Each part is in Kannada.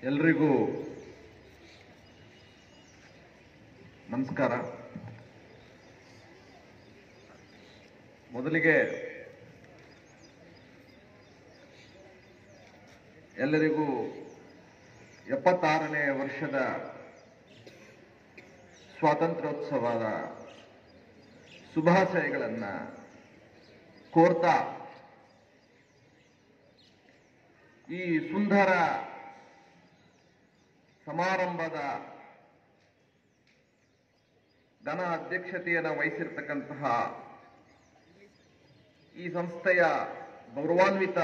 ಎಲ್ರಿಗೂ ನಮಸ್ಕಾರ ಮೊದಲಿಗೆ ಎಲ್ಲರಿಗೂ ಎಪ್ಪತ್ತಾರನೇ ವರ್ಷದ ಸ್ವಾತಂತ್ರ್ಯೋತ್ಸವದ ಶುಭಾಶಯಗಳನ್ನು ಕೋರ್ತಾ ಈ ಸುಂದರ ಸಮಾರಂಭದ ಘನ ಅಧ್ಯಕ್ಷತೆಯನ್ನು ವಹಿಸಿರ್ತಕ್ಕಂತಹ ಈ ಸಂಸ್ಥೆಯ ಗೌರವಾನ್ವಿತ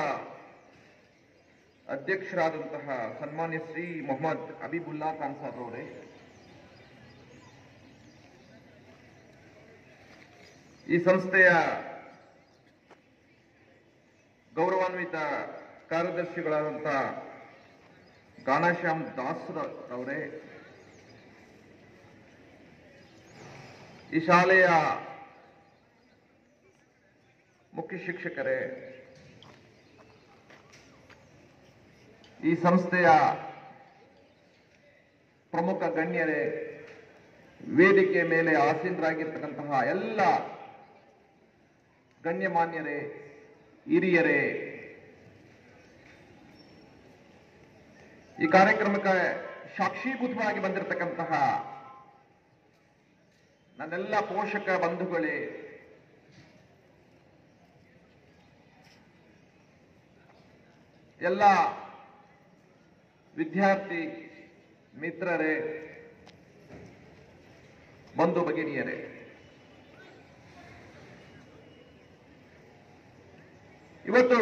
ಅಧ್ಯಕ್ಷರಾದಂತಹ ಸನ್ಮಾನ್ಯ ಶ್ರೀ ಮೊಹಮ್ಮದ್ ಅಬಿಬುಲ್ಲಾ ಖಾನ್ ಸಾಬ್ ಅವರೇ ಈ ಸಂಸ್ಥೆಯ ಗೌರವಾನ್ವಿತ ಕಾರ್ಯದರ್ಶಿಗಳಾದಂತಹ ಗಾಣಶ್ಯಾಮ್ ದಾಸ್ ಅವರೇ ಈ ಶಾಲೆಯ ಮುಖ್ಯ ಶಿಕ್ಷಕರೇ ಈ ಸಂಸ್ಥೆಯ ಪ್ರಮುಖ ಗಣ್ಯರೇ ವೇದಿಕೆ ಮೇಲೆ ಆಸೀನರಾಗಿರ್ತಕ್ಕಂತಹ ಎಲ್ಲ ಗಣ್ಯಮಾನ್ಯರೇ ಹಿರಿಯರೇ ಈ ಕಾರ್ಯಕ್ರಮಕ್ಕೆ ಸಾಕ್ಷೀಭೂತವಾಗಿ ಬಂದಿರತಕ್ಕಂತಹ ನನ್ನೆಲ್ಲ ಪೋಷಕ ಬಂಧುಗಳೇ ಎಲ್ಲ ವಿದ್ಯಾರ್ಥಿ ಮಿತ್ರರೇ ಬಂಧು ಭಗಿನಿಯರೇ ಇವತ್ತು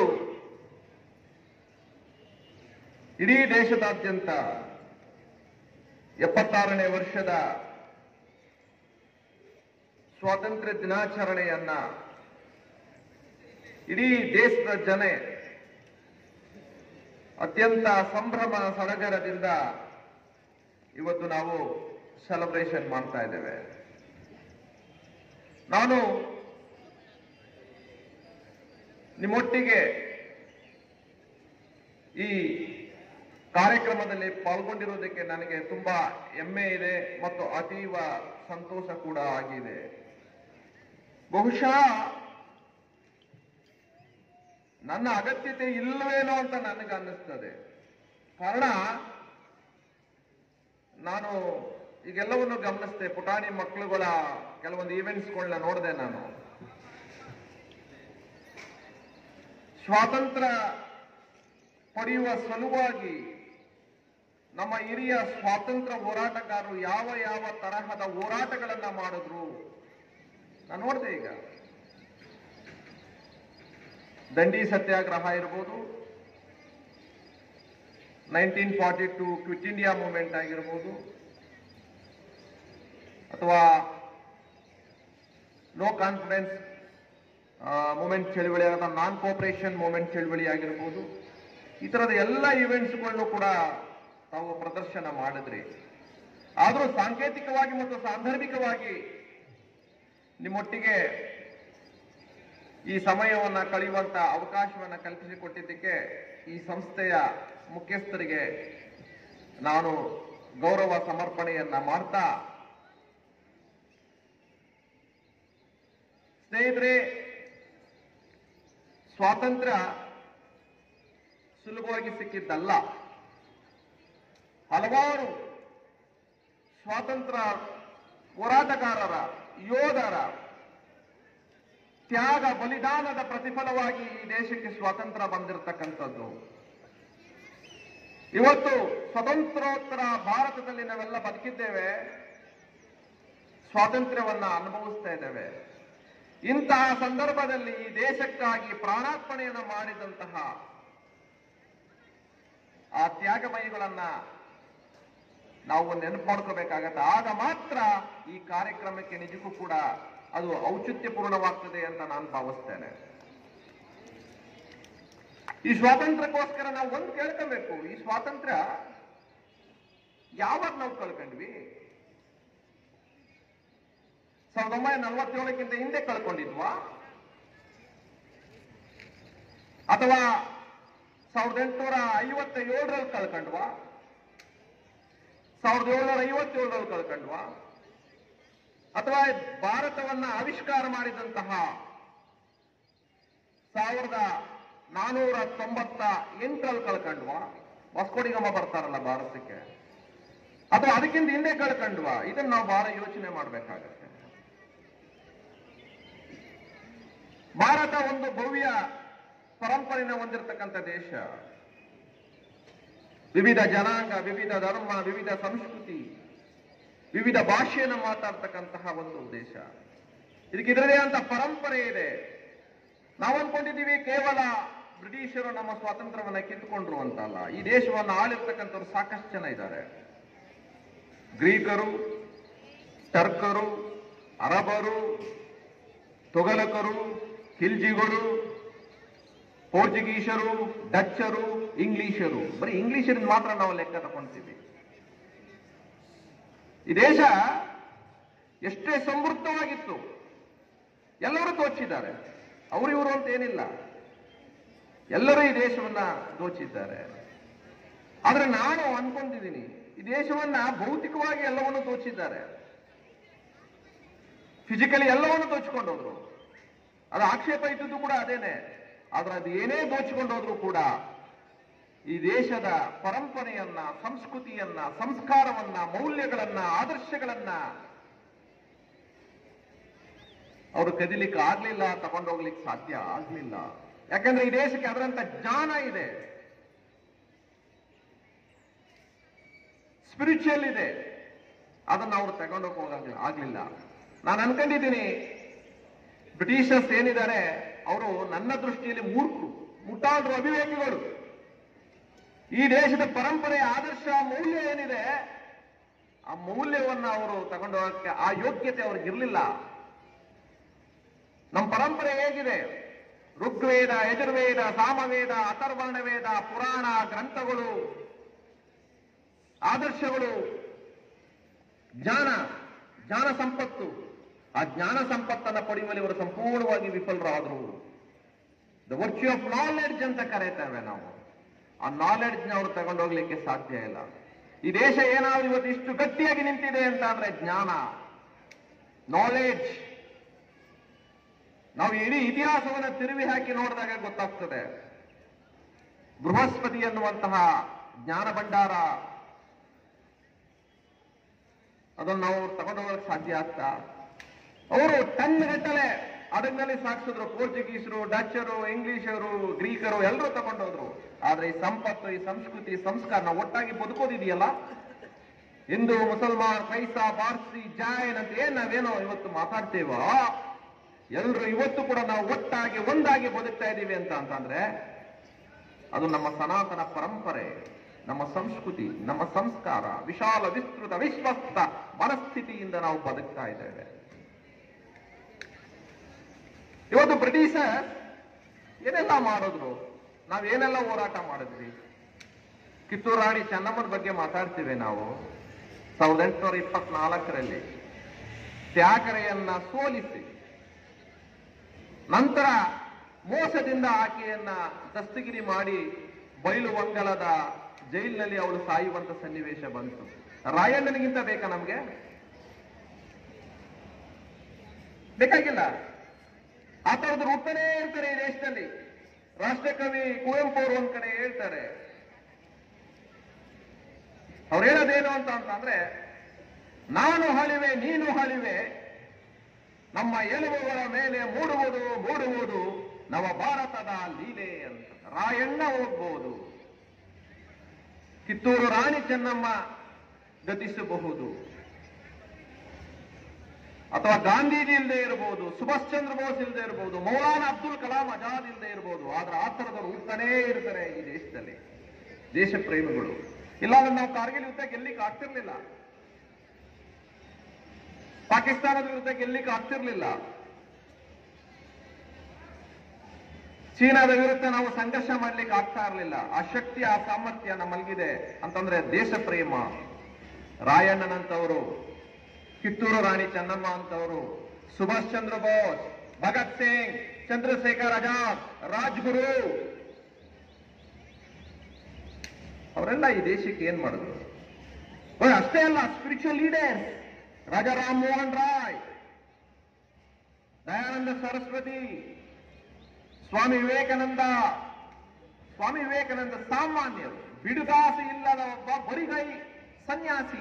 ಇಡೀ ದೇಶದಾದ್ಯಂತ ಎಪ್ಪತ್ತಾರನೇ ವರ್ಷದ ಸ್ವಾತಂತ್ರ್ಯ ದಿನಾಚರಣೆಯನ್ನ ಇಡೀ ದೇಶದ ಜನ ಅತ್ಯಂತ ಸಂಭ್ರಮ ಸಡಗರದಿಂದ ಇವತ್ತು ನಾವು ಸೆಲೆಬ್ರೇಷನ್ ಮಾಡ್ತಾ ಇದ್ದೇವೆ ನಾನು ನಿಮ್ಮೊಟ್ಟಿಗೆ ಈ ಕಾರ್ಯಕ್ರಮದಲ್ಲಿ ಪಾಲ್ಗೊಂಡಿರುವುದಕ್ಕೆ ನನಗೆ ತುಂಬಾ ಹೆಮ್ಮೆ ಇದೆ ಮತ್ತು ಅತೀವ ಸಂತೋಷ ಕೂಡ ಆಗಿದೆ ಬಹುಶಃ ನನ್ನ ಅಗತ್ಯತೆ ಇಲ್ಲವೇನೋ ಅಂತ ನನಗೆ ಅನ್ನಿಸ್ತದೆ ಕಾರಣ ನಾನು ಈಗೆಲ್ಲವನ್ನು ಗಮನಿಸಿದೆ ಪುಟಾಣಿ ಮಕ್ಕಳುಗಳ ಕೆಲವೊಂದು ಈವೆಂಟ್ಸ್ಗಳನ್ನ ನೋಡಿದೆ ನಾನು ಸ್ವಾತಂತ್ರ್ಯ ಪಡೆಯುವ ಸಲುವಾಗಿ ನಮ್ಮ ಹಿರಿಯ ಸ್ವಾತಂತ್ರ್ಯ ಹೋರಾಟಗಾರರು ಯಾವ ಯಾವ ತರಹದ ಹೋರಾಟಗಳನ್ನ ಮಾಡಿದ್ರು ನಾನು ನೋಡಿದೆ ಈಗ ದಂಡಿ ಸತ್ಯಾಗ್ರಹ ಇರ್ಬೋದು nineteen forty two quit India movement ಆಗಿರ್ಬೋದು ಅಥವಾ ನೋ ಕಾನ್ಫಿಡೆನ್ಸ್ ಮೂಮೆಂಟ್ ಚಳುವಳಿ ಅಥವಾ ನಾನ್ ಕೋಪರೇಷನ್ ಮೂಮೆಂಟ್ ಚಳುವಳಿ ಆಗಿರ್ಬೋದು ಈ ತರದ ಎಲ್ಲ ಇವೆಂಟ್ಸ್ಗಳನ್ನು ಕೂಡ ತಾವು ಪ್ರದರ್ಶನ ಮಾಡಿದ್ರಿ ಆದರೂ ಸಾಂಕೇತಿಕವಾಗಿ ಮತ್ತು ಸಾಂದರ್ಭಿಕವಾಗಿ ನಿಮ್ಮೊಟ್ಟಿಗೆ ಈ ಸಮಯವನ್ನ ಕಳೆಯುವಂತ ಅವಕಾಶವನ್ನ ಕಲ್ಪಿಸಿಕೊಟ್ಟಿದ್ದಕ್ಕೆ ಈ ಸಂಸ್ಥೆಯ ಮುಖ್ಯಸ್ಥರಿಗೆ ನಾನು ಗೌರವ ಸಮರ್ಪಣೆಯನ್ನ ಮಾಡ್ತಾ ಸ್ನೇಹಿತರೆ ಸ್ವಾತಂತ್ರ್ಯ ಸುಲಭವಾಗಿ ಸಿಕ್ಕಿದ್ದಲ್ಲ ಹಲವಾರು ಸ್ವಾತಂತ್ರ್ಯ ಹೋರಾಟಗಾರರ ಯೋಧರ ತ್ಯಾಗ ಬಲಿದಾನದ ಪ್ರತಿಫಲವಾಗಿ ಈ ದೇಶಕ್ಕೆ ಸ್ವಾತಂತ್ರ್ಯ ಬಂದಿರತಕ್ಕಂಥದ್ದು ಇವತ್ತು ಸ್ವತಂತ್ರೋತ್ತರ ಭಾರತದಲ್ಲಿ ನಾವೆಲ್ಲ ಬದುಕಿದ್ದೇವೆ ಸ್ವಾತಂತ್ರ್ಯವನ್ನ ಅನುಭವಿಸ್ತಾ ಇದ್ದೇವೆ ಇಂತಹ ಸಂದರ್ಭದಲ್ಲಿ ಈ ದೇಶಕ್ಕಾಗಿ ಪ್ರಾಣಾರ್ಪಣೆಯನ್ನು ಮಾಡಿದಂತಹ ಆ ತ್ಯಾಗಮಯಿಗಳನ್ನ ನಾವು ನೆನಪು ಮಾಡ್ಕೋಬೇಕಾಗತ್ತೆ ಆಗ ಮಾತ್ರ ಈ ಕಾರ್ಯಕ್ರಮಕ್ಕೆ ನಿಜಕ್ಕೂ ಕೂಡ ಅದು ಔಚಿತ್ಯಪೂರ್ಣವಾಗ್ತದೆ ಅಂತ ನಾನು ಭಾವಿಸ್ತೇನೆ ಈ ಸ್ವಾತಂತ್ರ್ಯಕ್ಕೋಸ್ಕರ ನಾವು ಒಂದು ಕೇಳ್ಕೋಬೇಕು ಈ ಸ್ವಾತಂತ್ರ್ಯ ಯಾವಾಗ ನಾವು ಕಳ್ಕೊಂಡ್ವಿ ಸಾವಿರದ ಒಂಬೈನೂರ ನಲವತ್ತೇಳಕ್ಕಿಂತ ಹಿಂದೆ ಕಳ್ಕೊಂಡಿದ್ವಾ ಅಥವಾ ಸಾವಿರದ ಎಂಟುನೂರ ಐವತ್ತ ಏಳರಲ್ಲಿ ಕಳ್ಕೊಂಡ್ವಾ ಸಾವಿರದ ಏಳ್ನೂರ ಐವತ್ತೇಳರಲ್ಲಿ ಕಳ್ಕೊಂಡ್ವಾ ಅಥವಾ ಭಾರತವನ್ನ ಆವಿಷ್ಕಾರ ಮಾಡಿದಂತಹ ಸಾವಿರದ ನಾನೂರ ತೊಂಬತ್ತ ಎಂಟರಲ್ಲಿ ಕಳ್ಕೊಂಡ್ವಾ ಹೊಸಕೋಡಿಗಮ್ಮ ಬರ್ತಾರಲ್ಲ ಭಾರತಕ್ಕೆ ಅಥವಾ ಅದಕ್ಕಿಂತ ಹಿಂದೆ ಕಳ್ಕೊಂಡ್ವಾ ಇದನ್ನ ನಾವು ಬಹಳ ಯೋಚನೆ ಮಾಡಬೇಕಾಗತ್ತೆ ಭಾರತ ಒಂದು ಭವ್ಯ ಪರಂಪರೆನ ಹೊಂದಿರತಕ್ಕಂಥ ದೇಶ ವಿವಿಧ ಜನಾಂಗ ವಿವಿಧ ಧರ್ಮ ವಿವಿಧ ಸಂಸ್ಕೃತಿ ವಿವಿಧ ಭಾಷೆಯನ್ನು ಮಾತಾಡ್ತಕ್ಕಂತಹ ಒಂದು ದೇಶ ಇದಕ್ಕೆ ಇದರದೇ ಅಂತ ಪರಂಪರೆ ಇದೆ ನಾವು ಅನ್ಕೊಂಡಿದ್ದೀವಿ ಕೇವಲ ಬ್ರಿಟಿಷರು ನಮ್ಮ ಸ್ವಾತಂತ್ರ್ಯವನ್ನ ಕಿತ್ತುಕೊಂಡ್ರು ಅಂತಲ್ಲ ಈ ದೇಶವನ್ನು ಆಳಿರ್ತಕ್ಕಂಥವ್ರು ಸಾಕಷ್ಟು ಜನ ಇದ್ದಾರೆ ಗ್ರೀಕರು ಟರ್ಕರು ಅರಬರು ತೊಗಲಕರು ಖಿಲ್ಜಿಗಳು ಪೋರ್ಚುಗೀಸರು ಡಚ್ಚರು ಇಂಗ್ಲಿಷರು ಬರೀ ಇಂಗ್ಲಿಷರಿಂದ ಮಾತ್ರ ನಾವು ಲೆಕ್ಕ ತಗೊಂತೀವಿ ಈ ದೇಶ ಎಷ್ಟೇ ಸಮೃದ್ಧವಾಗಿತ್ತು ಎಲ್ಲರೂ ದೋಚಿದ್ದಾರೆ ಅವರು ಇವರು ಅಂತ ಏನಿಲ್ಲ ಎಲ್ಲರೂ ಈ ದೇಶವನ್ನ ದೋಚಿದ್ದಾರೆ ಆದ್ರೆ ನಾನು ಅನ್ಕೊಂಡಿದ್ದೀನಿ ಈ ದೇಶವನ್ನ ಭೌತಿಕವಾಗಿ ಎಲ್ಲವನ್ನು ದೋಚಿದ್ದಾರೆ ಫಿಸಿಕಲಿ ಎಲ್ಲವನ್ನು ದೋಚಿಕೊಂಡೋದ್ರು ಅದು ಆಕ್ಷೇಪ ಇದ್ದದ್ದು ಕೂಡ ಅದೇನೆ ಆದ್ರೆ ಅದು ಏನೇ ದೋಚಿಕೊಂಡೋದ್ರು ಕೂಡ ಈ ದೇಶದ ಪರಂಪರೆಯನ್ನ ಸಂಸ್ಕೃತಿಯನ್ನ ಸಂಸ್ಕಾರವನ್ನ ಮೌಲ್ಯಗಳನ್ನ ಆದರ್ಶಗಳನ್ನ ಅವರು ಕದಿಲಿಕ್ಕೆ ಆಗ್ಲಿಲ್ಲ ತಗೊಂಡೋಗ್ಲಿಕ್ಕೆ ಸಾಧ್ಯ ಆಗ್ಲಿಲ್ಲ ಯಾಕಂದ್ರೆ ಈ ದೇಶಕ್ಕೆ ಅದರಂತ ಜ್ಞಾನ ಇದೆ ಸ್ಪಿರಿಚುವಲ್ ಇದೆ ಅದನ್ನ ಅವರು ತಗೊಂಡೋಗಿ ಹೋಗಲ್ಲ ಆಗ್ಲಿಲ್ಲ ನಾನು ಅನ್ಕೊಂಡಿದ್ದೀನಿ ಬ್ರಿಟಿಷರ್ಸ್ ಏನಿದ್ದಾರೆ ಅವರು ನನ್ನ ದೃಷ್ಟಿಯಲ್ಲಿ ಮೂರ್ಖರು ಮುಟ್ಟಾಳರು ಅವಿವೇಕಿಗಳು ಈ ದೇಶದ ಪರಂಪರೆ ಆದರ್ಶ ಮೌಲ್ಯ ಏನಿದೆ ಆ ಮೌಲ್ಯವನ್ನ ಅವರು ತಗೊಂಡೋಗಕ್ಕೆ ಆ ಯೋಗ್ಯತೆ ಅವ್ರಿಗೆ ಇರಲಿಲ್ಲ ನಮ್ಮ ಪರಂಪರೆ ಹೇಗಿದೆ ಋಗ್ವೇದ ಯಜುರ್ವೇದ ಸಾಮವೇದ ಅಥರ್ವರ್ಣ ವೇದ ಪುರಾಣ ಗ್ರಂಥಗಳು ಆದರ್ಶಗಳು ಜ್ಞಾನ ಜ್ಞಾನ ಸಂಪತ್ತು ಆ ಜ್ಞಾನ ಸಂಪತ್ತನ್ನ ಪಡೆಯುವಲ್ಲಿ ಇವರು ಸಂಪೂರ್ಣವಾಗಿ ವಿಫಲರಾದರು ದ ವರ್ಚ್ಯೂ ಆಫ್ ನಾಲೆಡ್ಜ್ ಅಂತ ಕರೀತೇವೆ ನಾವು ಆ ನಾಲೆಡ್ಜ್ ನ ಅವರು ತಗೊಂಡೋಗ್ಲಿಕ್ಕೆ ಸಾಧ್ಯ ಇಲ್ಲ ಈ ದೇಶ ಏನಾದ್ರೂ ಇವತ್ತು ಇಷ್ಟು ಗಟ್ಟಿಯಾಗಿ ನಿಂತಿದೆ ಅಂತ ಅಂದ್ರೆ ಜ್ಞಾನ ನಾಲೆಡ್ಜ್ ನಾವು ಇಡೀ ಇತಿಹಾಸವನ್ನು ತಿರುವಿ ಹಾಕಿ ನೋಡಿದಾಗ ಗೊತ್ತಾಗ್ತದೆ ಬೃಹಸ್ಪತಿ ಎನ್ನುವಂತಹ ಜ್ಞಾನ ಭಂಡಾರ ಅದನ್ನು ನಾವು ತಗೊಂಡು ಹೋಗಕ್ಕೆ ಸಾಧ್ಯ ಆಗ್ತಾ ಅವರು ಟನ್ ಗಟ್ಟಲೆ ಹಡಗ್ನಲ್ಲಿ ಸಾಗಿಸಿದ್ರು ಪೋರ್ಚುಗೀಸರು ಡಚ್ಚರು ಇಂಗ್ಲಿಷರು ಗ್ರೀಕರು ಎಲ್ಲರೂ ತಗೊಂಡೋದ್ರು ಆದ್ರೆ ಈ ಸಂಪತ್ತು ಈ ಸಂಸ್ಕೃತಿ ಸಂಸ್ಕಾರ ನಾವು ಒಟ್ಟಾಗಿ ಬದುಕೋದಿದೆಯಲ್ಲ ಹಿಂದೂ ಮುಸಲ್ಮಾನ್ ಕ್ರೈಸ್ತ ಪಾರ್ಸಿ ಜೈನ್ ಅಂತ ಏನ್ ನಾವೇನೋ ಇವತ್ತು ಮಾತಾಡ್ತೇವೋ ಎಲ್ಲರೂ ಇವತ್ತು ಕೂಡ ನಾವು ಒಟ್ಟಾಗಿ ಒಂದಾಗಿ ಬದುಕ್ತಾ ಇದ್ದೀವಿ ಅಂತ ಅಂತಂದ್ರೆ ಅದು ನಮ್ಮ ಸನಾತನ ಪರಂಪರೆ ನಮ್ಮ ಸಂಸ್ಕೃತಿ ನಮ್ಮ ಸಂಸ್ಕಾರ ವಿಶಾಲ ವಿಸ್ತೃತ ವಿಶ್ವಸ್ತ ಮನಸ್ಥಿತಿಯಿಂದ ನಾವು ಬದುಕ್ತಾ ಇದ್ದೇವೆ ಇವತ್ತು ಬ್ರಿಟಿಷರ್ ಏನೆಲ್ಲ ಮಾಡಿದ್ರು ನಾವೇನೆಲ್ಲ ಹೋರಾಟ ಮಾಡಿದ್ವಿ ಕಿತ್ತೂರು ರಾಣಿ ಚೆನ್ನಮ್ಮನ ಬಗ್ಗೆ ಮಾತಾಡ್ತೀವಿ ನಾವು ಸಾವಿರದ ಎಂಟುನೂರ ಇಪ್ಪತ್ನಾಲ್ಕರಲ್ಲಿ ತ್ಯಾಕರೆಯನ್ನ ಸೋಲಿಸಿ ನಂತರ ಮೋಸದಿಂದ ಆಕೆಯನ್ನ ದಸ್ತಗಿರಿ ಮಾಡಿ ಬಯಲುವಂಗಲದ ಜೈಲಿನಲ್ಲಿ ಅವಳು ಸಾಯುವಂತ ಸನ್ನಿವೇಶ ಬಂತು ರಾಯಣ್ಣನಿಗಿಂತ ಬೇಕಾ ನಮ್ಗೆ ಬೇಕಾಗಿಲ್ಲ ಆ ತರದ್ದು ಹುಟ್ಟನೇ ಇರ್ತಾರೆ ಈ ದೇಶದಲ್ಲಿ ರಾಷ್ಟ್ರಕವಿ ಕುವೆಂಪು ಅವರು ಒಂದ್ ಕಡೆ ಹೇಳ್ತಾರೆ ಅವ್ರು ಹೇಳೋದೇನು ಅಂತ ಅಂತಂದ್ರೆ ನಾನು ಹಳಿವೆ ನೀನು ಹಳಿವೆ ನಮ್ಮ ಎಲುಬುಗಳ ಮೇಲೆ ಮೂಡುವುದು ಮೂಡುವುದು ನವ ಭಾರತದ ಲೀಲೆ ಅಂತ ರಾಯಣ್ಣ ಹೋಗ್ಬಹುದು ಕಿತ್ತೂರು ರಾಣಿ ಚೆನ್ನಮ್ಮ ಗತಿಸಬಹುದು ಅಥವಾ ಗಾಂಧೀಜಿ ಇಲ್ಲದೆ ಇರಬಹುದು ಸುಭಾಷ್ ಚಂದ್ರ ಬೋಸ್ ಇಲ್ಲದೆ ಇರಬಹುದು ಮೌಲಾನಾ ಅಬ್ದುಲ್ ಕಲಾಂ ಆಜಾದ್ ಇಲ್ಲದೆ ಇರಬಹುದು ಆದ್ರೆ ಆ ತರದವರು ಹುಡ್ತಾನೇ ಇರ್ತಾರೆ ಈ ದೇಶದಲ್ಲಿ ದೇಶ ಪ್ರೇಮಿಗಳು ಇಲ್ಲಾಂದ್ರೆ ನಾವು ಕಾರ್ಗಿಲ್ ಯುದ್ಧ ಗೆಲ್ಲಿಕ್ಕೆ ಆಗ್ತಿರ್ಲಿಲ್ಲ ಪಾಕಿಸ್ತಾನದ ವಿರುದ್ಧ ಗೆಲ್ಲಿಕ್ಕೆ ಆಗ್ತಿರ್ಲಿಲ್ಲ ಚೀನಾದ ವಿರುದ್ಧ ನಾವು ಸಂಘರ್ಷ ಮಾಡ್ಲಿಕ್ಕೆ ಆಗ್ತಾ ಇರಲಿಲ್ಲ ಆ ಶಕ್ತಿ ಆ ಸಾಮರ್ಥ್ಯ ನಮ್ಮಲ್ಲಿದೆ ಅಂತಂದ್ರೆ ದೇಶ ಪ್ರೇಮ ರಾಯಣ್ಣನಂತವರು ಕಿತ್ತೂರು ರಾಣಿ ಚೆನ್ನಮ್ಮ ಅಂತವರು ಸುಭಾಷ್ ಚಂದ್ರ ಬೋಸ್ ಭಗತ್ ಸಿಂಗ್ ಚಂದ್ರಶೇಖರ್ ಆಜಾದ್ ರಾಜ್ಗುರು ಅವರೆಲ್ಲ ಈ ದೇಶಕ್ಕೆ ಏನ್ ಮಾಡಿದ್ರು ಓ, ಅಷ್ಟೇ ಅಲ್ಲ ಸ್ಪಿರಿಚುವಲ್ ಲೀಡರ್ ರಾಜಾ ರಾಮ್ ಮೋಹನ್ ರಾಯ್ ದಯಾನಂದ ಸರಸ್ವತಿ ಸ್ವಾಮಿ ವಿವೇಕಾನಂದ ಸ್ವಾಮಿ ವಿವೇಕಾನಂದ ಸಾಮಾನ್ಯರು ಬಿಡುಗಾಸು ಇಲ್ಲದ ಒಬ್ಬ ಬರಿಗೈ ಸನ್ಯಾಸಿ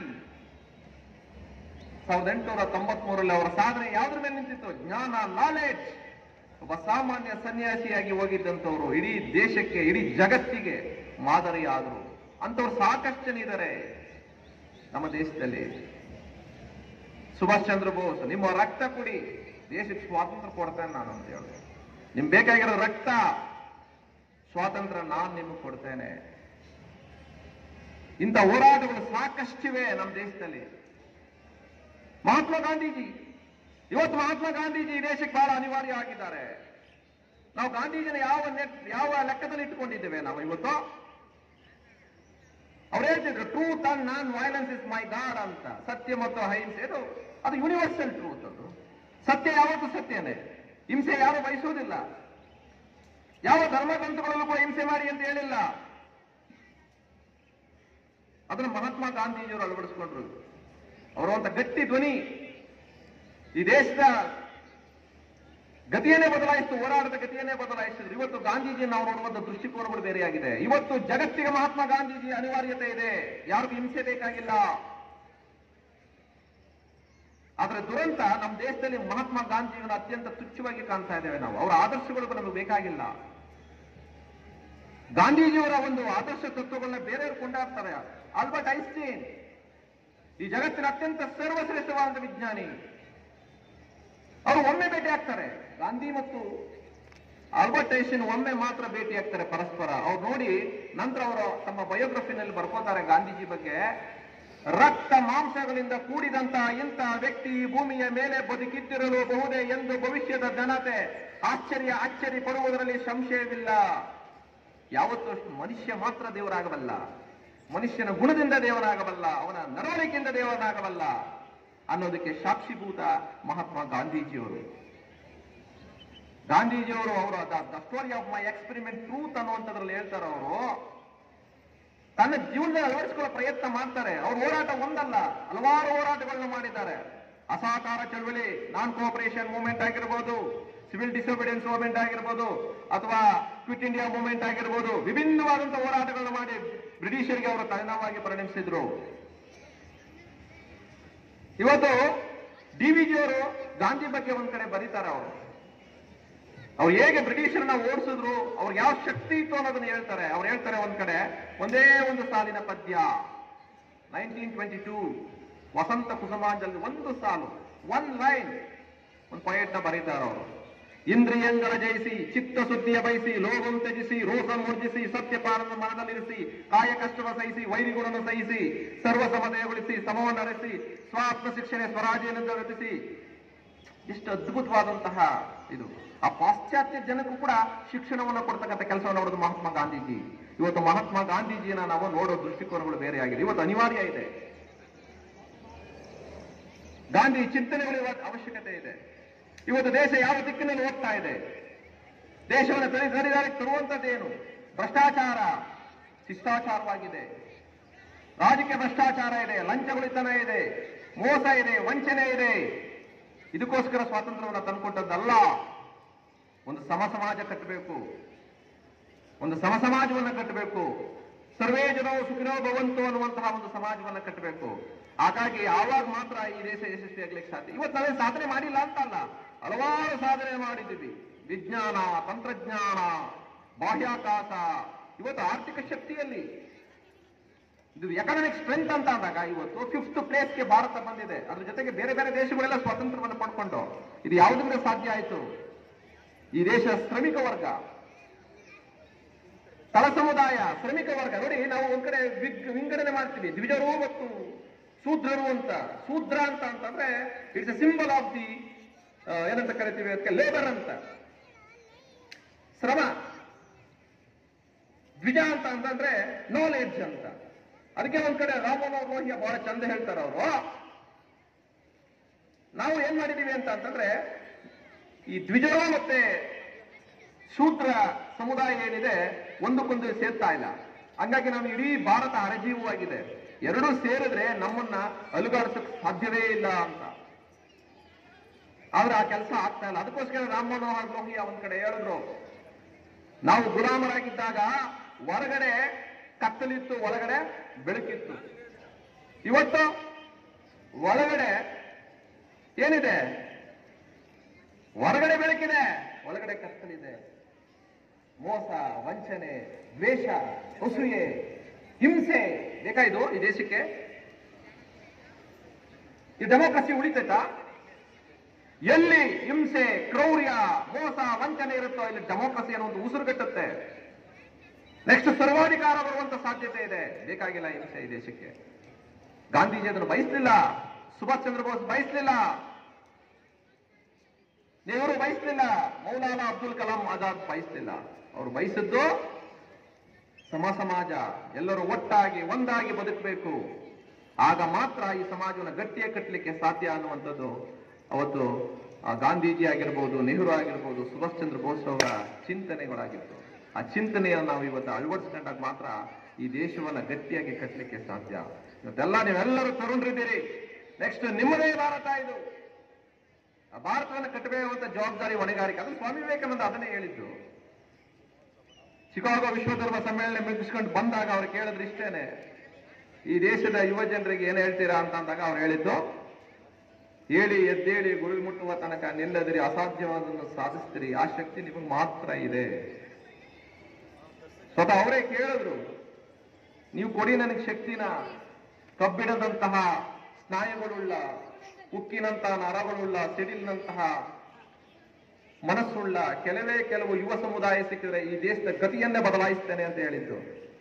ಸಾವಿರದ ಎಂಟುನೂರ ತೊಂಬತ್ಮೂರಲ್ಲಿ ಅವರ ಸಾಧನೆ ಯಾವುದ್ರ ಮೇಲೆ ನಿಂತಿತ್ತು ಜ್ಞಾನ ನಾಲೆಡ್ಜ್ ಒಬ್ಬ ಸಾಮಾನ್ಯ ಸನ್ಯಾಸಿಯಾಗಿ ಹೋಗಿದ್ದಂಥವ್ರು ಇಡೀ ದೇಶಕ್ಕೆ ಇಡೀ ಜಗತ್ತಿಗೆ ಮಾದರಿಯಾದರು ಅಂತವ್ರು ಸಾಕಷ್ಟು ಜನ ಇದ್ದಾರೆ ನಮ್ಮ ದೇಶದಲ್ಲಿ ಸುಭಾಷ್ ಚಂದ್ರ ಬೋಸ್ ನಿಮ್ಮ ರಕ್ತ ಕುಡಿ ದೇಶಕ್ಕೆ ಸ್ವಾತಂತ್ರ್ಯ ಕೊಡ್ತೇನೆ ನಾನು ಅಂತ ಹೇಳಿ ನಿಮ್ಗೆ ಬೇಕಾಗಿರೋ ರಕ್ತ ಸ್ವಾತಂತ್ರ್ಯ ನಾನು ನಿಮಗೆ ಕೊಡ್ತೇನೆ ಇಂಥ ಹೋರಾಟಗಳು ಸಾಕಷ್ಟಿವೆ ನಮ್ಮ ದೇಶದಲ್ಲಿ ಮಹಾತ್ಮ ಗಾಂಧೀಜಿ ಇವತ್ತು ಮಹಾತ್ಮ ಗಾಂಧೀಜಿ ಈ ದೇಶಕ್ಕೆ ಬಹಳ ಅನಿವಾರ್ಯ ಆಗಿದ್ದಾರೆ ನಾವು ಗಾಂಧೀಜಿನ ಯಾವ ನೆಟ್ ಯಾವ ಲೆಕ್ಕದಲ್ಲಿ ಇಟ್ಕೊಂಡಿದ್ದೇವೆ ನಾವು ಇವತ್ತು ಅವ್ರು ಹೇಳ್ತಿದ್ರು truth and non violence is my God ಅಂತ ಸತ್ಯ ಮತ್ತು ಅಹಿಂಸೆ ಅದು ಅದು ಯೂನಿವರ್ಸಲ್ ಟ್ರೂತ್ ಅದು ಸತ್ಯ ಯಾವತ್ತೂ ಸತ್ಯನೇ ಹಿಂಸೆ ಯಾರು ಬಯಸುವುದಿಲ್ಲ ಯಾವ ಧರ್ಮ ಗ್ರಂಥಗಳಲ್ಲೂ ಕೂಡ ಹಿಂಸೆ ಮಾಡಿ ಅಂತ ಹೇಳಿಲ್ಲ ಅದನ್ನು ಮಹಾತ್ಮ ಗಾಂಧೀಜಿಯವರು ಅಳವಡಿಸಿಕೊಂಡ್ರು ಅವರು ಅಂತ ಗಟ್ಟಿ ಧ್ವನಿ ಈ ದೇಶದ ಗತಿಯನ್ನೇ ಬದಲಾಯಿಸಿತು ಹೋರಾಟದ ಗತಿಯನ್ನೇ ಬದಲಾಯಿಸಿದ್ರು ಇವತ್ತು ಗಾಂಧೀಜಿ ನಾವು ನೋಡುವಂತ ದೃಷ್ಟಿಕೋನಗಳು ಬೇರೆಯಾಗಿದೆ ಇವತ್ತು ಜಗತ್ತಿಗೆ ಮಹಾತ್ಮ ಗಾಂಧೀಜಿ ಅನಿವಾರ್ಯತೆ ಇದೆ ಯಾರಿಗೂ ಹಿಂಸೆ ಬೇಕಾಗಿಲ್ಲ ಆದ್ರೆ ದುರಂತ ನಮ್ಮ ದೇಶದಲ್ಲಿ ಮಹಾತ್ಮ ಗಾಂಧಿಯನ್ನು ಅತ್ಯಂತ ತುಚ್ಛವಾಗಿ ಕಾಣ್ತಾ ಇದ್ದೇವೆ ನಾವು ಅವರ ಆದರ್ಶಗಳು ನಮಗೆ ಬೇಕಾಗಿಲ್ಲ ಗಾಂಧೀಜಿಯವರ ಒಂದು ಆದರ್ಶ ತತ್ವಗಳನ್ನ ಬೇರೆಯವರು ಕೊಂಡಾಡ್ತಾರೆ ಆಲ್ಬರ್ಟ್ ಐನ್ಸ್ಟೀನ್ ಈ ಜಗತ್ತಿನ ಅತ್ಯಂತ ಸರ್ವಶ್ರೇಷ್ಠವಾದ ವಿಜ್ಞಾನಿ ಅವರು ಒಮ್ಮೆ ಭೇಟಿ ಆಗ್ತಾರೆ ಗಾಂಧಿ ಮತ್ತು ಆಲ್ಬರ್ಟ್ ಐನ್ಸ್ಟೀನ್ ಒಮ್ಮೆ ಮಾತ್ರ ಭೇಟಿ ಆಗ್ತಾರೆ ಪರಸ್ಪರ ಅವ್ರು ನೋಡಿ ನಂತರ ಅವರು ತಮ್ಮ ಬಯೋಗ್ರಫಿನಲ್ಲಿ ಬರ್ಕೋತಾರೆ ಗಾಂಧೀಜಿ ಬಗ್ಗೆ ರಕ್ತ ಮಾಂಸಗಳಿಂದ ಕೂಡಿದಂತಹ ಇಂತಹ ವ್ಯಕ್ತಿ ಈ ಭೂಮಿಯ ಮೇಲೆ ಬದುಕಿದ್ದಿರಲು ಬಹುದೇ ಎಂದು ಭವಿಷ್ಯದ ಜನತೆ ಆಶ್ಚರ್ಯ ಆಶ್ಚರ್ಯ ಪಡುವುದರಲ್ಲಿ ಸಂಶಯವಿಲ್ಲ ಯಾವತ್ತೂ ಮನುಷ್ಯ ಮಾತ್ರ ದೇವರಾಗಬಲ್ಲ ಮನುಷ್ಯನ ಗುಣದಿಂದ ದೇವರಾಗಬಲ್ಲ ಅವನ ನಡವಳಿಕೆಯಿಂದ ದೇವರಾಗಬಲ್ಲ ಅನ್ನೋದಕ್ಕೆ ಸಾಕ್ಷಿಭೂತ ಮಹಾತ್ಮ ಗಾಂಧೀಜಿಯವರು ಗಾಂಧೀಜಿಯವರು ಅವರು the story of my experiment truth ಅನ್ನುವಂಥದ್ರಲ್ಲಿ ಹೇಳ್ತಾರೆ ಅವರು ತನ್ನ ಜೀವನದಲ್ಲಿ ಅಳವಡಿಸಿಕೊಳ್ಳೋ ಪ್ರಯತ್ನ ಮಾಡ್ತಾರೆ ಅವ್ರ ಹೋರಾಟ ಒಂದಲ್ಲ ಹಲವಾರು ಹೋರಾಟಗಳನ್ನ ಮಾಡಿದ್ದಾರೆ ಅಸಹಕಾರ ಚಳವಳಿ ನಾನ್ ಕೋಆಪರೇಷನ್ ಮೂವ್ಮೆಂಟ್ ಆಗಿರ್ಬೋದು ಸಿವಿಲ್ ಡಿಸೋಬಿಡಿಯನ್ಸ್ ಮೂವ್ಮೆಂಟ್ ಆಗಿರ್ಬೋದು ಅಥವಾ ಕ್ವಿಟ್ ಇಂಡಿಯಾ ಮೂವ್ಮೆಂಟ್ ಆಗಿರ್ಬೋದು ವಿಭಿನ್ನವಾದಂತಹ ಹೋರಾಟಗಳನ್ನ ಮಾಡಿ ಬ್ರಿಟಿಷರಿಗೆ ಅವರು ತಲೆನೋವಾಗಿ ಪರಿಣಮಿಸಿದ್ರು ಇವತ್ತು ಡಿ ಅವರು ಗಾಂಧಿ ಬಗ್ಗೆ ಒಂದ್ ಕಡೆ ಬರೀತಾರೆ ಅವರು ಅವ್ರು ಹೇಗೆ ಬ್ರಿಟಿಷರನ್ನ ಓಡಿಸಿದ್ರು ಅವ್ರಿಗೆ ಯಾವ ಶಕ್ತಿ ಇತ್ತು ಅನ್ನೋದನ್ನ ಹೇಳ್ತಾರೆ ಅವ್ರು ಹೇಳ್ತಾರೆ ಒಂದ್ ಕಡೆ ಒಂದೇ ಒಂದು ಸಾಲಿನ ಪದ್ಯ nineteen twenty two Vasanta Kusumanjali ಒಂದು ಸಾಲು ಒನ್ ಲೈನ್ ಒಂದು ಪೊಯೆಟ್ನ ಬರೀತಾರೆ ಅವರು ಇಂದ್ರಿಯಂಗಳ ಜಯಿಸಿ ಚಿತ್ತ ಸುದ್ದಿಯ ಬಯಸಿ ಲೋಭಂ ತ್ಯಜಿಸಿ ರೋಷ ಮೂರ್ಜಿಸಿ ಸತ್ಯಪಾಲನ ಮನದಲ್ಲಿರಿಸಿ ಕಾಯ ಕಷ್ಟವ ಸಹಿಸಿ ವೈರಿಗುಣವನ್ನು ಸಹಿಸಿ ಸರ್ವ ಸಮದಯಗೊಳಿಸಿ ಸಮವನ್ನು ಅರಸಿ ಸ್ವಾತ್ಮ ಶಿಕ್ಷಣೆ ಸ್ವರಾಜ್ಯನೆಂದು ರಚಿಸಿ ಎಷ್ಟು ಅದ್ಭುತವಾದಂತಹ ಇದು ಆ ಪಾಶ್ಚಾತ್ಯ ಜನಕ್ಕೂ ಕೂಡ ಶಿಕ್ಷಣವನ್ನು ಕೊಡ್ತಕ್ಕಂಥ ಕೆಲಸವನ್ನು ಮಾಡೋದು ಮಹಾತ್ಮ ಗಾಂಧೀಜಿ ಇವತ್ತು ಮಹಾತ್ಮ ಗಾಂಧೀಜಿನ ನಾವು ನೋಡೋ ದೃಷ್ಟಿಕೋನಗಳು ಬೇರೆಯಾಗಿದೆ ಇವತ್ತು ಅನಿವಾರ್ಯ ಇದೆ ಗಾಂಧಿ ಚಿಂತನೆಗಳು ಇವತ್ತು ಅವಶ್ಯಕತೆ ಇದೆ ಇವತ್ತು ದೇಶ ಯಾವ ದಿಕ್ಕಿನಲ್ಲಿ ಹೋಗ್ತಾ ಇದೆ ದೇಶವನ್ನು ಸರಿ ಸರಿದಾರಿಗೆ ತರುವಂತದ್ದೇನು ಭ್ರಷ್ಟಾಚಾರ ಶಿಷ್ಟಾಚಾರವಾಗಿದೆ ರಾಜಕೀಯ ಭ್ರಷ್ಟಾಚಾರ ಇದೆ ಲಂಚಗುಳಿತನ ಇದೆ ಮೋಸ ಇದೆ ವಂಚನೆ ಇದೆ ಇದಕ್ಕೋಸ್ಕರ ಸ್ವಾತಂತ್ರ್ಯವನ್ನು ತಂದುಕೊಟ್ಟದ್ದಲ್ಲ ಒಂದು ಸಮ ಸಮಾಜ ಕಟ್ಟಬೇಕು ಒಂದು ಸಮ ಸಮಾಜವನ್ನು ಕಟ್ಟಬೇಕು ಸರ್ವೇ ಜನೋ ಸುಖಿನೋ ಭವಂತು ಅನ್ನುವಂತಹ ಒಂದು ಸಮಾಜವನ್ನು ಕಟ್ಟಬೇಕು ಹಾಗಾಗಿ ಆವಾಗ ಮಾತ್ರ ಈ ದೇಶ ಯಶಸ್ವಿ ಆಗ್ಲಿಕ್ಕೆ ಸಾಧ್ಯ ಇವತ್ತು ನಾವೇ ಸಾಧನೆ ಮಾಡಿಲ್ಲ ಅಂತ ಅಲ್ಲ ಹಲವಾರು ಸಾಧನೆ ಮಾಡಿದ್ದೀವಿ ವಿಜ್ಞಾನ ತಂತ್ರಜ್ಞಾನ ಬಾಹ್ಯಾಕಾಶ ಇವತ್ತು ಆರ್ಥಿಕ ಶಕ್ತಿಯಲ್ಲಿ ಇದು ಎಕನಾಮಿಕ್ ಸ್ಟ್ರೆಂತ್ ಅಂತ ಅಂದಾಗ ಇವತ್ತು ಫಿಫ್ತ್ ಪ್ಲೇಸ್ಗೆ ಭಾರತ ಬಂದಿದೆ ಅದ್ರ ಜೊತೆಗೆ ಬೇರೆ ಬೇರೆ ದೇಶಗಳೆಲ್ಲ ಸ್ವಾತಂತ್ರ್ಯವನ್ನು ಪಡ್ಕೊಂಡು ಇದು ಯಾವುದರಿಂದ ಸಾಧ್ಯ ಆಯಿತು ಈ ದೇಶ ಶ್ರಮಿಕ ವರ್ಗ ತಳ ಸಮುದಾಯ ಶ್ರಮಿಕ ವರ್ಗ ನೋಡಿ ನಾವು ಒಂದ್ ಕಡೆ ವಿಗ್- ವಿಂಗಡಣೆ ಮಾಡ್ತೀವಿ ದ್ವಿಜರು ಮತ್ತು ಶೂದ್ರರು ಅಂತ ಶೂದ್ರ ಅಂತ ಅಂತಂದ್ರೆ it's a symbol of the ಏನಂತ ಕರಿತೀವಿ ಅದಕ್ಕೆ ಲೇಬರ್ ಅಂತ ಶ್ರಮ ದ್ವಿಜ ಅಂತ ಅಂತಂದ್ರೆ ನಾಲೆಡ್ಜ್ ಅಂತ ಅದಕ್ಕೆ ಒಂದ್ ಕಡೆ ರಾಮಮನೋಹರ್ ಲೋಹಿಯ ಬಹಳ ಚಂದ ಹೇಳ್ತಾರೆ ಅವರು ನಾವು ಏನ್ ಮಾಡಿದೀವಿ ಅಂತ ಅಂತಂದ್ರೆ ಈ ದ್ವಿಜರು ಮತ್ತೆ ಶೂದ್ರ ಸಮುದಾಯ ಏನಿದೆ ಒಂದಕ್ಕೊಂದು ಸೇರ್ತಾ ಇಲ್ಲ ಹಂಗಾಗಿ ನಾವು ಇಡೀ ಭಾರತ ಹರಜೀವವಾಗಿದೆ ಎರಡೂ ಸೇರಿದ್ರೆ ನಮ್ಮನ್ನ ಅಲುಗಾಡಿಸಕ್ ಸಾಧ್ಯವೇ ಇಲ್ಲ ಅಂತ ಆದ್ರೆ ಆ ಕೆಲಸ ಆಗ್ತಾ ಇಲ್ಲ ಅದಕ್ಕೋಸ್ಕರ ರಾಮ್ ಮನೋಹರ್ ಲೋಹಿಯಾ ಒಂದ್ ಕಡೆ ಹೇಳಿದ್ರು ನಾವು ಗುಲಾಮರಾಗಿದ್ದಾಗ ಹೊರಗಡೆ ಕತ್ತಲಿತ್ತು ಒಳಗಡೆ ಬೆಳಕಿತ್ತು ಇವತ್ತು ಒಳಗಡೆ ಏನಿದೆ ಹೊರಗಡೆ ಬೆಳಕಿದೆ ಒಳಗಡೆ ಕತ್ತಲಿದೆ ಮೋಸ ವಂಚನೆ ದ್ವೇಷ ಅಸೂಯೆ ಹಿಂಸೆ ಬೇಕಾಯ್ತು ಈ ದೇಶಕ್ಕೆ ಈ ಡೆಮೋಕ್ರಸಿ ಉಳಿತೈತಾ ಎಲ್ಲಿ ಹಿಂಸೆ ಕ್ರೌರ್ಯ ಮೋಸ ವಂಚನೆ ಇರುತ್ತೋ ಇಲ್ಲಿ ಡೆಮೋಕ್ರಸಿ ಅನ್ನೋ ಒಂದು ಉಸಿರುಗಟ್ಟುತ್ತೆ ನೆಕ್ಸ್ಟ್ ಸರ್ವಾಧಿಕಾರ ಬರುವಂತ ಸಾಧ್ಯತೆ ಇದೆ ಬೇಕಾಗಿಲ್ಲ ಹಿಂಸೆ ಈ ದೇಶಕ್ಕೆ ಗಾಂಧೀಜಿ ಅದನ್ನು ಬಯಸಲಿಲ್ಲ ಸುಭಾಷ್ ಚಂದ್ರ ಬೋಸ್ ಬಯಸಲಿಲ್ಲ ನೆಹರು ಬಯಸಲಿಲ್ಲ ಮೌಲಾನಾ ಅಬ್ದುಲ್ ಕಲಾಂ ಆಜಾದ್ ಬಯಸಲಿಲ್ಲ ಅವರು ಬಯಸಿದ್ದು ಸಮ ಸಮಾಜ ಎಲ್ಲರೂ ಒಟ್ಟಾಗಿ ಒಂದಾಗಿ ಬದುಕಬೇಕು ಆಗ ಮಾತ್ರ ಈ ಸಮಾಜವನ್ನು ಗಟ್ಟಿಯ ಕಟ್ಟಲಿಕ್ಕೆ ಸಾಧ್ಯ ಅನ್ನುವಂಥದ್ದು ಅವತ್ತು ಆ ಗಾಂಧೀಜಿ ಆಗಿರ್ಬೋದು ನೆಹರು ಆಗಿರ್ಬೋದು ಸುಭಾಷ್ ಚಂದ್ರ ಬೋಸ್ ಅವರ ಚಿಂತನೆಗಳಾಗಿತ್ತು ಆ ಚಿಂತನೆಯನ್ನು ನಾವು ಇವತ್ತು ಅಳವಡಿಸ್ಕೊಂಡಾಗ ಮಾತ್ರ ಈ ದೇಶವನ್ನ ಗಟ್ಟಿಯಾಗಿ ಕಟ್ಟಲಿಕ್ಕೆ ಸಾಧ್ಯ ಇವತ್ತೆಲ್ಲ ನೀವೆಲ್ಲರೂ ತರುಣರಿದ್ದೀರಿ ನೆಕ್ಸ್ಟ್ ನಿಮ್ಮದೇ ಭಾರತ ಇದು ಆ ಭಾರತವನ್ನು ಕಟ್ಟಬೇಕಾದಂತ ಜವಾಬ್ದಾರಿ ಹೊಣೆಗಾರಿಕೆ ಅದು ಸ್ವಾಮಿ ವಿವೇಕಾನಂದ ಅದನ್ನೇ ಹೇಳಿದ್ದು ಚಿಕಾಗೋ ವಿಶ್ವಧರ್ಮ ಸಮ್ಮೇಳನ ಮುಗಿಸ್ಕೊಂಡು ಬಂದಾಗ ಅವ್ರು ಕೇಳಿದ್ರು ಇಷ್ಟೇನೆ ಈ ದೇಶದ ಯುವ ಜನರಿಗೆ ಏನ್ ಹೇಳ್ತೀರಾ ಅಂತ ಅಂದಾಗ ಅವ್ರು ಹೇಳಿದ್ದು ಹೇಳಿ ಎದ್ದೇಳಿ ಗುರಿ ಮುಟ್ಟುವ ತನಕ ನಿಲ್ಲದಿರಿ ಅಸಾಧ್ಯವಾದನ್ನು ಸಾಧಿಸ್ತೀರಿ ಆ ಶಕ್ತಿ ನಿಮಗೆ ಮಾತ್ರ ಇದೆ ಸ್ವತಃ ಅವರೇ ಕೇಳಿದ್ರು ನೀವು ಕೊಡಿ ನನಗೆ ಶಕ್ತಿನ ಕಬ್ಬಿಣದಂತಹ ಸ್ನಾಯುಗಳುಳ್ಳ ಉಕ್ಕಿನಂತಹ ನರಗಳುಳ್ಳ ಸಿಡಿಲಿನಂತಹ ಮನಸ್ಸುಳ್ಳ ಕೆಲವೇ ಕೆಲವು ಯುವ ಸಮುದಾಯ ಸಿಕ್ಕಿದ್ರೆ ಈ ದೇಶದ ಗತಿಯನ್ನೇ ಬದಲಾಯಿಸ್ತೇನೆ ಅಂತ ಹೇಳಿದ್ದು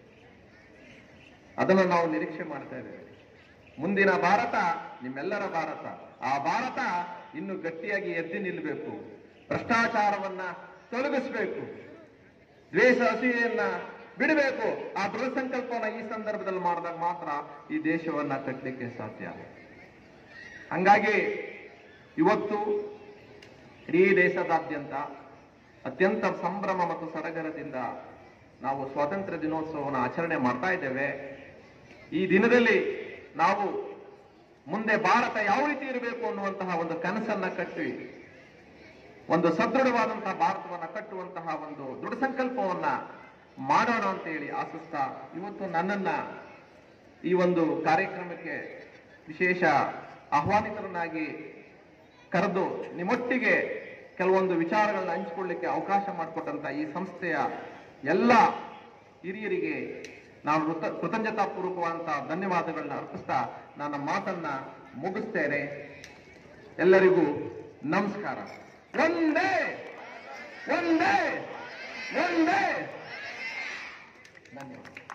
ಅದನ್ನು ನಾವು ನಿರೀಕ್ಷೆ ಮಾಡ್ತಾ ಇದ್ದೇವೆ ಮುಂದಿನ ಭಾರತ ನಿಮ್ಮೆಲ್ಲರ ಭಾರತ ಆ ಭಾರತ ಇನ್ನು ಗಟ್ಟಿಯಾಗಿ ಎದ್ದು ನಿಲ್ಲಬೇಕು ಭ್ರಷ್ಟಾಚಾರವನ್ನ ತೊಲಗಿಸಬೇಕು ದ್ವೇಷ ಅಸೂಯೆಯನ್ನ ಬಿಡಬೇಕು ಆ ದೃಢ ಸಂಕಲ್ಪವನ್ನ ಈ ಸಂದರ್ಭದಲ್ಲಿ ಮಾಡಿದಾಗ ಮಾತ್ರ ಈ ದೇಶವನ್ನ ಕಟ್ಟಲಿಕ್ಕೆ ಸಾಧ್ಯ ಹಂಗಾಗಿ ಇವತ್ತು ಇಡೀ ದೇಶದಾದ್ಯಂತ ಅತ್ಯಂತ ಸಂಭ್ರಮ ಮತ್ತು ಸಡಗರದಿಂದ ನಾವು ಸ್ವಾತಂತ್ರ್ಯ ದಿನೋತ್ಸವವನ್ನು ಆಚರಣೆ ಮಾಡ್ತಾ ಇದ್ದೇವೆ ಈ ದಿನದಲ್ಲಿ ನಾವು ಮುಂದೆ ಭಾರತ ಯಾವ ರೀತಿ ಇರಬೇಕು ಅನ್ನುವಂತಹ ಒಂದು ಕನಸನ್ನ ಕಟ್ಟಿ ಒಂದು ಸದೃಢವಾದಂತಹ ಭಾರತವನ್ನ ಕಟ್ಟುವಂತಹ ಒಂದು ದೃಢ ಸಂಕಲ್ಪವನ್ನ ಮಾಡೋಣ ಅಂತ ಹೇಳಿ ಆಶಿಸ್ತಾ ಇವತ್ತು ನನ್ನನ್ನ ಈ ಒಂದು ಕಾರ್ಯಕ್ರಮಕ್ಕೆ ವಿಶೇಷ ಆಹ್ವಾನಿತರನ್ನಾಗಿ ಕರೆದು ನಿಮ್ಮೊಟ್ಟಿಗೆ ಕೆಲವೊಂದು ವಿಚಾರಗಳನ್ನ ಹಂಚಿಕೊಳ್ಳಿಕ್ಕೆ ಅವಕಾಶ ಮಾಡಿಕೊಟ್ಟಂತ ಈ ಸಂಸ್ಥೆಯ ಎಲ್ಲ ಹಿರಿಯರಿಗೆ ನಾನು ಕೃತ ಕೃತಜ್ಞತಾಪೂರ್ವಕವಾದಂತಹ ಧನ್ಯವಾದಗಳನ್ನ ಅರ್ಪಿಸ್ತಾ ನನ್ನ ಮಾತನ್ನ ಮುಗಿಸ್ತೇನೆ ಎಲ್ಲರಿಗೂ ನಮಸ್ಕಾರ ಒಂದೇ ಒಂದೇ ಒಂದೇ ಧನ್ಯವಾದ